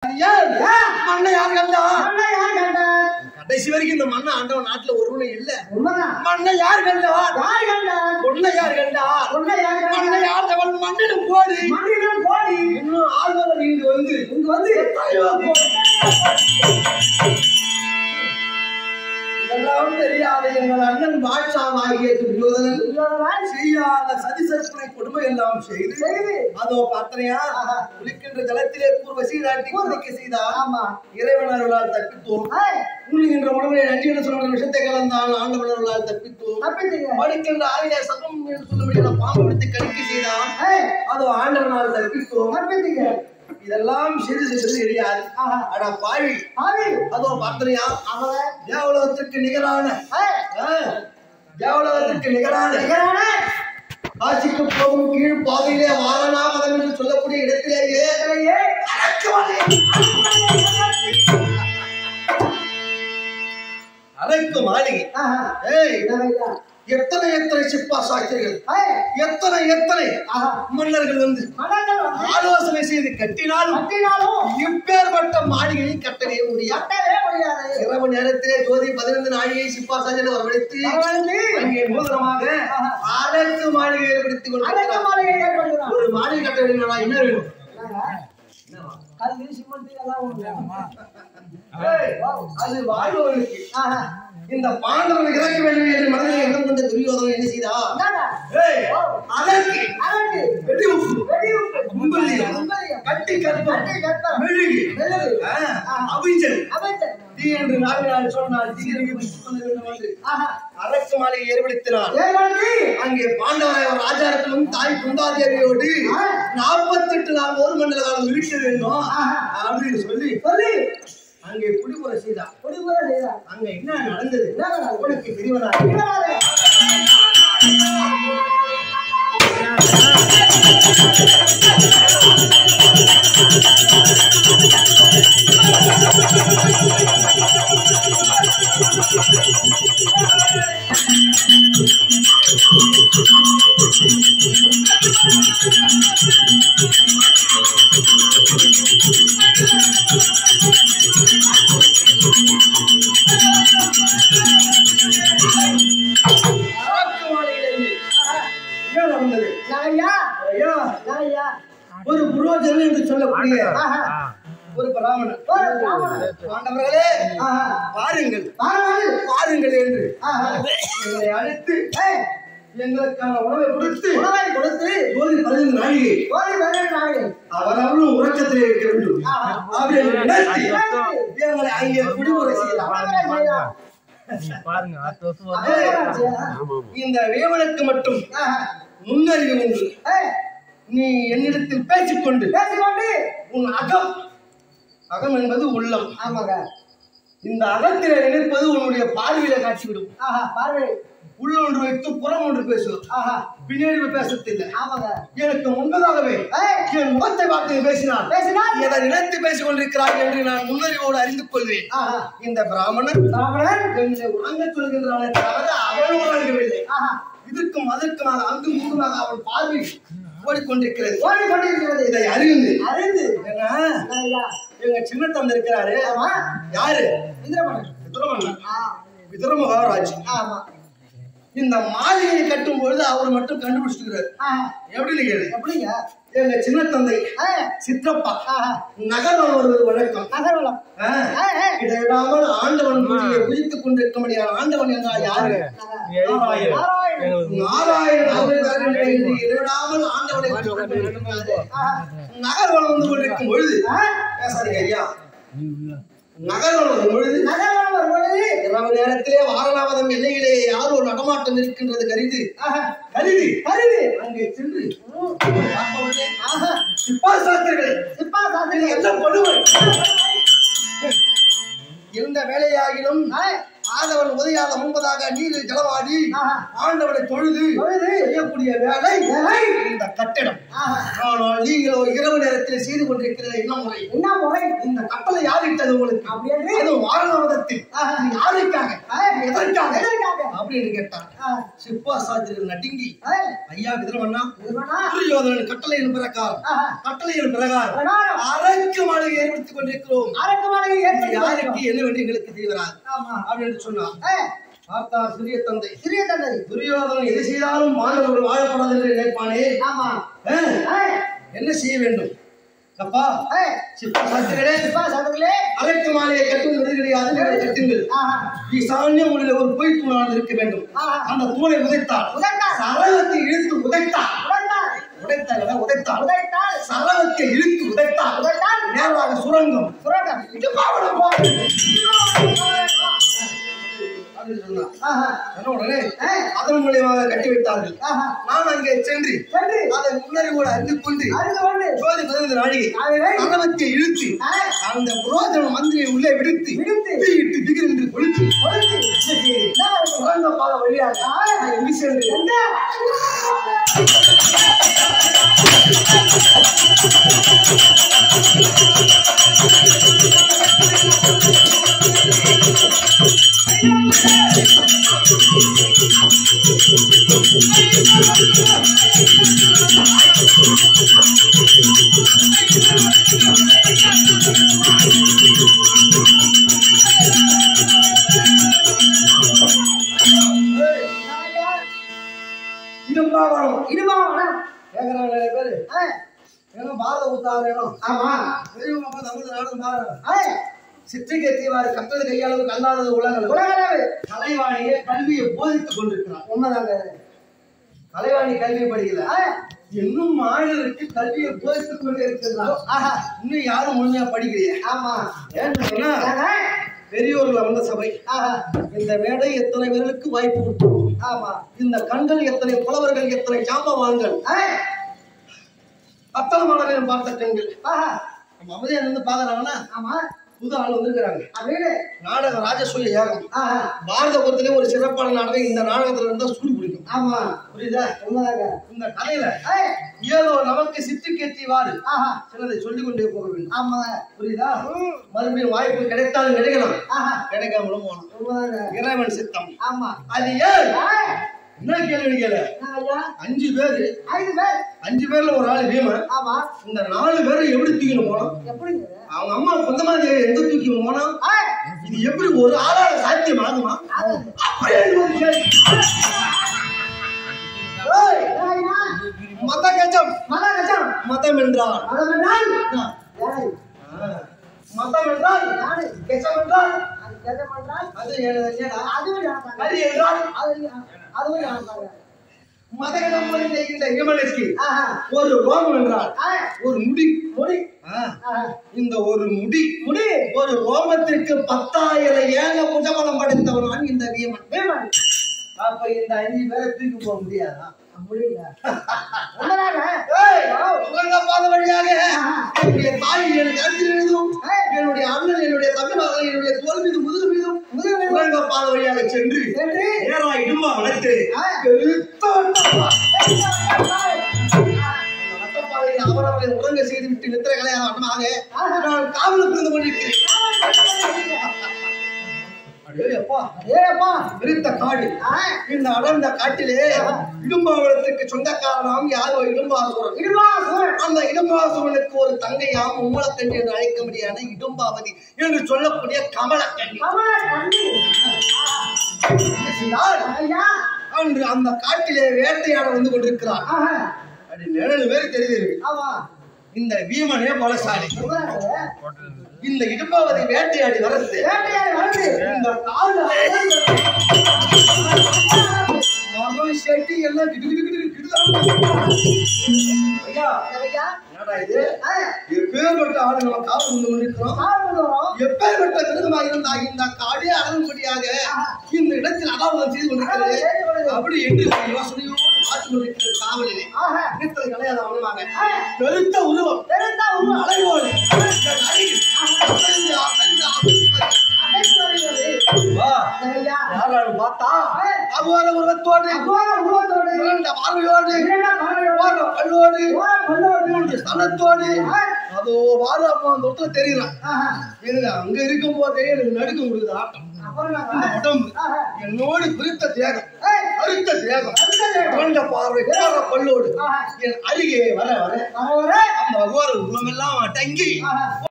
அது ஏன் ஏன்? மண்ணை யார் கண்டா மண்ணை யார் கண்டார் கடைசி வரைக்கும் இந்த மண்ணை ஆண்டவன் நாட்டுல ஒருவனும் இல்ல உண்மைதான் மண்ணை யார் கண்டா யார் கண்டார் பொண்ணை யார் கண்டா உன்னை யார் மண்ணை கண்டார் ஆண்டவன் மண்ணிலும் போடி மண்ணிடம் கோடி இன்னும் ஆழ்வார் இங்கு வந்து இங்க வந்து இதெல்லாம் தெரியாத எங்கள் அண்ணன் பாட்சாவாகிய துரியோதனன் துரியோதனன் செய்யாத சதி சற்பனை கொடுமை எல்லாம் செய்து செய்து அதோ பார்த்தனையா குளிக்கின்ற ஜலத்திலே பூர்வசி நாட்டி குளிக்க செய்தார் ஆமா இறைவன் அருளால் தப்பித்தோம் ஏய், உள்ளுகின்ற உணவை நஞ்சின சொன்ன விஷத்தை கலந்தான் ஆண்டவன் அருளால் தப்பித்தோம் தப்பிட்டீங்க படிக்கின்ற ஆயிலே சதம் என்று சொல்லும்படியான பாம்பு எடுத்து கணிக்க செய்தான் ஏய், அதோ ஆண்டவனால் தப்பித்தோம் தப்பிட்டீங்க இதெல்லாம் சிறு சிறு தெரியாது ஆஹா. அடா பாவி ஆவி அதோ பார்த்தனையா அவள தேவலோகத்திற்கு நிகரான ஏய், ஆ, தேவலோகத்திற்கு நிகரான நிகரான காட்சிக்கு போகும் கீழ் பாதையிலே வாரணாமதம் என்று சொல்லக்கூடிய இடத்திலேயே இடத்திலேயே அனைத்து மாளிகை ஆஹா. ஏய் என்னவையா? எத்தனை எத்தனை சிப்பா சாட்சிகள் ஏய், எத்தனை எத்தனை ஆஹா. மன்னர்கள் வந்து மன்னர்கள் வந்து ஆலோசனை செய்து கட்டினாலும் கட்டினாலும் இப்பேற்பட்ட மாளிகையை கட்டவே முடியாது கட்டவே முடியாது இரவு நேரத்திலே ஜோதி பதினைந்து நாழிகை சிப்பா சாஜனை வரவழைத்து வரவழைத்து, அங்கே நூதனமாக அனைத்து மாளிகையை ஏற்படுத்திக் அனைத்து கொண்டிருக்கிறார் மாளிகை ஏற்படுகிறார். ஒரு மாளிகை கட்ட வேண்டுமா என்ன வேணும் என்னங்க? கல்லு, சிமெண்ட் எல்லாம் உண்டு. ஏய், அது வாழ்வோருக்கு ஆஹா. இந்த பாண்டவனை இறக்க வேண்டும் என்று மனதில் எண்ணம் கொண்ட துரியோதனன் என்ன செய்தா என்னங்க? ஏய், அதற்கு அதற்கு வெடி உப்பு வெடியுண்டு. கும்பலியம் கும்பலியம். கட்டி கற்பம் கட்டி கற்பம். மெழுகு மெழுகு. ஆ, அவிஞ்சல் அமைச்சர். தீ என்று நாவினால் சொன்னால் தீயிற்கு விட்டுக் கொள்ள வேண்டும் என்று ஆஹா. அரசு மாளிகை ஏற்படுத்தினார் ஏற்படுத்தி, அங்கே பாண்டவராய ஒரு ராஜாக்களும் தாய் குந்தாதேவியோடு ஆ. நாற்பத்தெட்டு நாள் ஒரு மண்டல காலம் இருக்க வேண்டும் ஆஹா. அப்படின்னு சொல்லி சொல்லி அங்கே குடிமுறை செய்தார் குடிமுறை செய்தார். அங்க என்ன நடந்தது என்ன நடந்தது? உனக்கு பிரிவனா பிடிவாதே. அரக்கு மாளிகையிலிருந்து என்ன நடந்தது ஐயா, ஐயா ஐயா. ஒரு புரோஜனம் என்று சொல்லக்கூடிய ஆஹா. ஒரு பிராமணன் ஒரு பிராமணன். பாண்டவர்களே ஆஹா. பாருங்கள் பாருங்கள். பாருங்கள் என்று ஆஹா. எங்களை அழைத்து ஏய், எங்களுக்கான உணவை கொடுத்து உணவை கொடுத்து ஜோதி பதினைந்து நாழிகை ஓடி வருகிற நாளில் அவரவரும் உறக்கத்திலே இருக்க வேண்டும் ஆஹா. அப்படி என்று நினைத்து நினைத்து எங்களை அங்கே குடிமுறை செய்யலாம் குடிமுறை செய்தார். பாருங்க அடுத்த வருஷம் வரும். அப்படியே செய்தார். இந்த வேவனுக்கு மட்டும் ஆஹா. முன்னறிவு ஒன்று ஏய், நீ என்னிடத்தில் பேசிக்கொண்டு பேசிக்கொண்டு உன் அகம் அகம் என்பது உள்ளம் ஆமாங்க இந்த அகத்திலே நினைப்பது உன்னுடைய பார்வையில காட்சிவிடும் ஆஹா பார்வை உள்ள ஒன்று வைத்து புறம் ஒன்று பேசுவது ஆஹா பின்னாடி பேசத்தில்லை ஆமாங்க எனக்கு முன்பதாகவே ஏய், என் முகத்தை பார்த்து பேசினார் பேசினால் எதை நினைத்து பேசிக் கொண்டிருக்கிறாய் என்று நான் முன்னறிவோடு அறிந்து கொள்வேன் ஆஹா இந்த பிராமணன் ராவணன் என்னை வாங்க சொல்கின்றானே தவிர அவன் உணர்கவில்லை ஆஹா இதற்கும் அதற்குமாக அங்கும் இங்குமாக அவன் பார்வை ஓடிக்கொண்டிருக்கிறது ஓடிக்கொண்டிருக்கிறது இதை அறிந்து அறிந்து ஏன்னா ஐயா எங்க சின்ன தந்தை இருக்கிறாரு ஆமா யாரு இந்திரமணன் விதுரமன்னன் ஆ விதுர மகாராஜ் ஆமா இந்த மாளிகையை கட்டும் பொழுது அவர் மட்டும் கண்டுபிடிச்சிருக்கிறாரு ஆஹா எப்படின்னு கேளு எப்படிங்க எங்க சின்ன தந்தை ஏய், சித்தப்பா ஆஹா நகரம் வருவது வழக்கம் நகர்வலம் ஆ, ஏய், ஏய். இதை விடாமல் ஆண்டவன் பூஜையை புதித்துக் கொண்டிருக்க முடியாது ஆண்டவன் என்றால் யாரு நாராயணன். நாராயணன் நாராயணன் அவர்கள் என்று இதை விடாமல் ஆண்டவனை புதித்துக் கொண்டிருக்கிறாரு. ஆஹா நகர்வலம் வந்து கொண்டிருக்கும் பொழுது ஆ, பேசாதீங்க ஐயா நகர்வலம் வரும் பொழுது நகர்வலம் வரும்பொழுது இரவு நேரத்திலே வாரணாவதம் எல்லையிலே யார் ஒரு நடமாட்டம் இருக்கின்றது கருதி ஆஹா கருதி கருது அங்கே சென்று ம், பார்ப்பவனே, ஆஹா சிப்பா சாஸ்திரிகளே சிப்பா இது சாஸ்திரி என்ன கொடுமை எந்த வேலையாகிலும் ஏய், ஆதவன் உதயாத முன்பதாக நீரில் ஜலவாடி ஆஹா. ஆண்டவனை தொழுது தொழுது. செய்யக்கூடிய வேலை வேலை. இந்த கட்டிடம் ஆஹா. ஆனால் நீங்களோ இரவு நேரத்தில் செய்து கொண்டிருக்கிற என்ன முறை என்ன முறை இந்த கட்டளை யாரிட்டது உங்களுக்கு அப்படி என்று அது வாரணவதத்தில் ஆஹா. இது யாருக்காக ஆஹ். எதற்காக எதற்காக? அப்படின்னு கேட்டான் ஆஹ். சிப்பா சாத்திரிகள் நடுங்கி ஆஹ். ஐயா விதிரவண்ணா இது வேணா? துரியோதனன் கட்டளையின் பிரகாரம் ஆஹா. கட்டளையின் பிரகாரம் பிரகாரம். அரக்கு மாளிகை ஏற்படுத்திக் கொண்டிருக்கிறோம் அரக்கு மாளிகை இது ஏற்படுத்தி யாருக்கு என்ன வேண்டிய எங்களுக்கு தீவிராது ஆமா. அப்படின்னு சொன்னான் ஏய், பார்த்தா சிறிய தந்தை சிறிய தந்தை. துரியோதனன் எதை செய்தாலும் மாணவர்கள் வாழப்படாது என்று நினைப்பானே ஆமா. ஆ, ஏய், என்ன செய்ய வேண்டும் அப்பா ஏய், சிப்பா சாத்திரங்களே சிப்பா சாத்தர்களே. அழைத்து மாலையை கட்டுவது கிடையாது நீங்கள் கட்டுங்கள் ஆஹா. ஈசான்யம் உள்ள ஒரு பொய் தூணானது இருக்க வேண்டும் ஆஹா. அந்த தூணை உதைத்தார் உதைத்தார். சரவத்தை இழுத்து உதைத்தார் உதைத்தார். உதைத்தார் இல்ல, உதைத்தார் உதைத்தால். சரவத்தை இழுத்து உதைத்தார் உதைத்தால். நேராக சுரங்கம் சுரங்கம். இடுப்பாவனம் போடு. அப்படின்னு சொன்னார். ஆஹா. சொன்ன உடனே ஏய், அதன் மூலியமாக கட்டி வைத்தார்கள் ஆஹா. நான் அங்கே சென்று சென்று. அதை முன்னறிவோடு அறிந்து கொண்டு அறுத்து கொண்டு. ஜோதி பதினைந்து நாழிகை நாழிகை. சரவத்தை இழுத்து ஏய், அந்த புரோஜன மந்திரியை உள்ளே விடுத்து விடுத்து. தீயிட்டு திகிரென்று கொளுத்து கொளுத்து. என்ன வருது? சுரங்க பாதை வழியாக ஆஹ். எங்கு சென்று எங்க? நாயா. இடும்பாவனம் இடுமாவனம். கேக்குறாங்க நிறைய பேரு ஏய், ஏன்னா பாரத உத்தார இடம் ஆமா. பெரியவங்க அப்பா தமிழ் நாடு பாருங்க ஏய், சிற்றிகை தீவாறு கட்டது கையாளவுக்கு அல்லாதது உலகம் உலகளவு. கலைவாணியே கல்வியை போதித்துக் கொண்டிருக்கிறார் உண்மைதாங்க. கலைவாணி கல்வி படிக்கல ஏய், இன்னும் மாணவருக்கு கல்வியை போதித்துக் கொண்டே இருக்கிறார் ஆஹா. இன்னும் யாரும் முழுமையா படிக்கலையே ஆமா. ஏன்னு சொன்னா ஏங்க? பெரியோர்கள் அமர்ந்த சபை ஆஹா. இந்த மேடை எத்தனை பேருக்கு வாய்ப்பு கொடுத்தோம் ஆமா. இந்த கண்கள் எத்தனை புலவர்கள் எத்தனை ஜாம்பவான்கள் ஏய், அத்தனை மாணவர்கள் பார்த்த கண்கள் ஆஹா. நம்ம அமைதியா இருந்து பாக்குறாங்கன்னா ஆமா. புது ஆள் வந்திருக்கிறாங்க அப்படின்னு. நாடக ராஜசூய யாகம் ஆஹா. பாரதபுரத்திலே ஒரு சிறப்பான நாடகம் இந்த நாடகத்துல இருந்தா சூடு பிடிக்கும் ஆமா. புரியுதா உண்மைதாங்க. இந்த கதையில ஏய், ஏதோ நமக்கு சித்திக்கேற்றிவாறு ஆஹா. சிலதை சொல்லிக் கொண்டே போக வேண்டும் ஆமா. புரியுதா மறுபடியும் வாய்ப்பு கிடைத்தாலும் கிடைக்கலாம் ஆஹா. கிடைக்காமலும் போகலாம் உண்மைதாங்க. இறைவன் சித்தம் ஆமா. அது ஏன் ஏய், என்ன கேள்வி கேள என்ன ஐயா? அஞ்சு பேரு ஐந்து பேர். அஞ்சு பேர்ல ஒரு ஆளு பீமன் ஆமா. இந்த நாலு பேரை எப்படி தூக்கிட்டு போனோம் எப்படிங்க? அவங்க அம்மா சொந்தமா எங்க தூக்கி போனா ஏய், இது எப்படி ஒரு ஆளால சாத்தியம் ஆகுமா அது. அப்படியே ஒரு கேள்வி. ஏய், ஏய்யா, மத கஜம் மதம் கஜம். மதம் என்றால் மதம் என்றால்? என்ன? ஏய், ஆ, மதம் என்றால் யாரு? கெஜம் என்றால் அது கஜம் என்றால்? அது என்னடா? அதுவும் யாருதாங்க? கரி என்றால் அது- அதுவும் யாருதாங்க? மதகதம் போல செய்கின்ற இமனுக்கு ஆஹா. ஒரு ரோமம் என்றால் ஏய், ஒரு முடி முடி. ஆ, ஆஹா. இந்த ஒரு முடி முடி. ஒரு ரோமத்திற்கு பத்தாயிரம் ஏக புஜபலம் படைத்தவன் இந்த வீமன் பீமன். அப்ப இந்த அஞ்சு பேரை தூக்கி போக முடியாதா முடியல. உண்மைதாங்க? ஏய், உலக பாத வழியாக ஆஹா. என்னுடைய தாய் எனக்கு அஞ்சல் எழுதும் ஏய், என்னுடைய அண்ணன் என்னுடைய தமிழர்கள் என்னுடைய தோல் மீது முதுகு மீதும் முதுகு மீது. உலக பாத வழியாக சென்று சென்று. நேரா இடும்பா வளர்த்து ஆ. பெருத்த வட்டப்பா. ஏய், அந்த வட்டப்பாதையில் அவரவரை உறங்க செய்து விட்டு நித்திர கலையாக ஆஹா. நான் காவலுக்கு இருந்து கொண்டிருக்கிறேன் அடே அப்பா ஏய், அப்பா. விருத்த காடு ஏய், இந்த அடர்ந்த காட்டிலே ஆஹா. இடும்பாவளத்துக்கு சொந்தக்காரனாம் யாரோ இடும்பாசுரன் இடுமா சூரன். அந்த இடும்பாசுரனுக்கு ஒரு தங்கையாம் உம்மலக்கண்ணி என்று அழைக்க முடியாத இடும்பாவதி என்று சொல்லக்கூடிய கமலக்கண்ணி கமல கண்ணி. என்ன செய்தார்? ஐயா. அன்று அந்த காட்டிலே வேட்டையாட வந்து கொண்டிருக்கிறார் ஆஹா. அப்படி நிழல் பேர் தெரியுது ஆமா. இந்த வீமனே பலசாலி உண்மைதாங்க. இந்த இடும்பாவதி வேட்டையாடி வரது வேட்டையாடி வருது. இந்த காடு மகன் செட்டி எல்லாம் கிடு கிடு கிடு கிடுதான். ஐயா ஐயா. என்னடா இது ஏய், எப்பேற்பட்ட ஆடு நம்ம காவல் வந்து கொண்டிருக்கிறோம் காவல் கொண்டு வரோம். எப்பேற்பட்ட மிருகமாக இருந்தா இந்த காடே அடங்கும்படியாக இந்த இடத்தில் அலாவலம் செய்து கொண்டிருக்கிறது செய்து கொண்டிருக்கிறது. அப்படி என்று ஒரு யோசனையோடு பார்த்து கொண்டிருக்கிறது காவலிலே ஆஹா. நிறுத்தது கிடையாது அவனுமாக ஏய், பெருத்த உருவம் பெருந்தா உருவம். அலைவோடு அசைந்து, அசைந்து, அசைந்து. அடைத்து வருகிறது. வா ஐயா. முகத்தோடு அகோர உருவத்தோடு இரண்ட பார்வையோடு இரண்ட பார்வையோடு ஓர பல்லோடு ஓர பல்லோடு மூன்று ஸ்தலத்தோடு ஆ. அதோ வார அப்போ அந்த இடத்துல தெரியலாம் ஆஹா. எனக்கு அங்க இருக்கும் போதே எனக்கு நடுக்கம் கொடுக்குது ஆட்டம் அப்புறம் இந்த நாங்க உடம்பு ஆஹா. என்னோடு குறித்த தேகம் ஏய், அறுத்த தேகம் அடுத்த தேகம். இரண்ட பார்வை ஓர பல்லோடு ஆஹா. என் அருகே வர வர வர வர அந்த அகோர உருவமெல்லாம் அடங்கி ஆஹா.